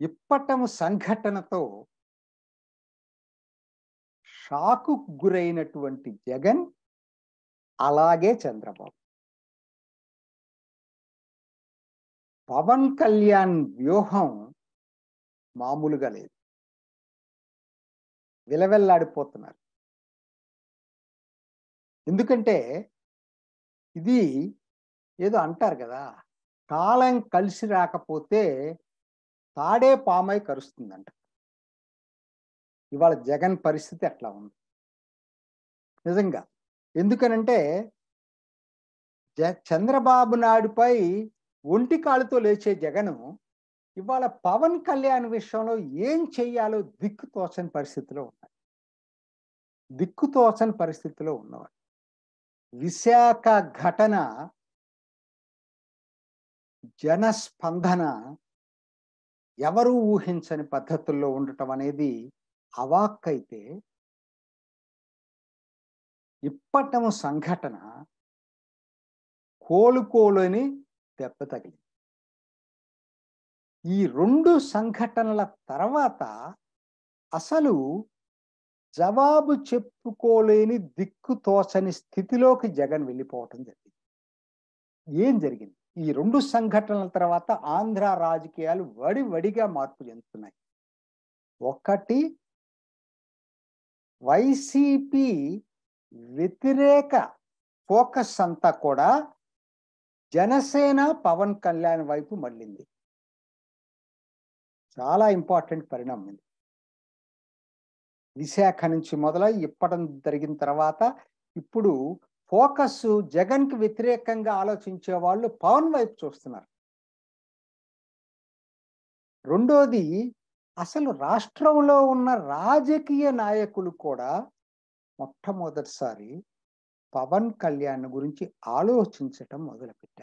ఇప్పటము సంఘటనతో షాకు గురైనటువంటి జగన్ అలాగే చంద్రబాబు పవన్ కళ్యాణ్ వ్యూహం మామూలుగా లేదు విలవెల్లాడిపోతున్నారు ఎందుకంటే ఇది ఏదో అంటారు కదా కాలం కలిసి రాకపోతే తాడే పామై కరుస్తుందంట ఇవాళ జగన్ పరిస్థితి అట్లా ఉంది నిజంగా ఎందుకనంటే జ చంద్రబాబు నాయుడుపై ఒంటి కాలుతో లేచే జగను ఇవాళ పవన్ కళ్యాణ్ విషయంలో ఏం చెయ్యాలో దిక్కు తోచని పరిస్థితిలో ఉన్నాయి దిక్కు తోచని పరిస్థితిలో ఉన్నవాడు విశాఖ ఘటన జనస్పందన ఎవరు ఊహించని పద్ధతుల్లో ఉండటం అనేది అవాక్కైతే ఇప్పటము సంఘటన కోలుకోలేని దెబ్బ తగిలింది ఈ రెండు సంఘటనల తర్వాత అసలు జవాబు చెప్పుకోలేని దిక్కు తోచని స్థితిలోకి జగన్ వెళ్ళిపోవటం జరిగింది ఏం జరిగింది ఈ రెండు సంఘటనల తర్వాత ఆంధ్ర రాజకీయాలు వడి వడిగా మార్పు చెందుతున్నాయి ఒకటి వైసీపీ వ్యతిరేక ఫోకస్ అంతా కూడా జనసేన పవన్ కళ్యాణ్ వైపు మళ్ళింది చాలా ఇంపార్టెంట్ పరిణామం ఇది విశాఖ నుంచి మొదలై ఇప్పటం జరిగిన తర్వాత ఇప్పుడు ఫోకస్ జగన్ కి వ్యతిరేకంగా ఆలోచించే వాళ్ళు పవన్ వైపు చూస్తున్నారు రెండోది అసలు రాష్ట్రంలో ఉన్న రాజకీయ నాయకులు కూడా మొట్టమొదటిసారి పవన్ కళ్యాణ్ గురించి ఆలోచించటం మొదలుపెట్టారు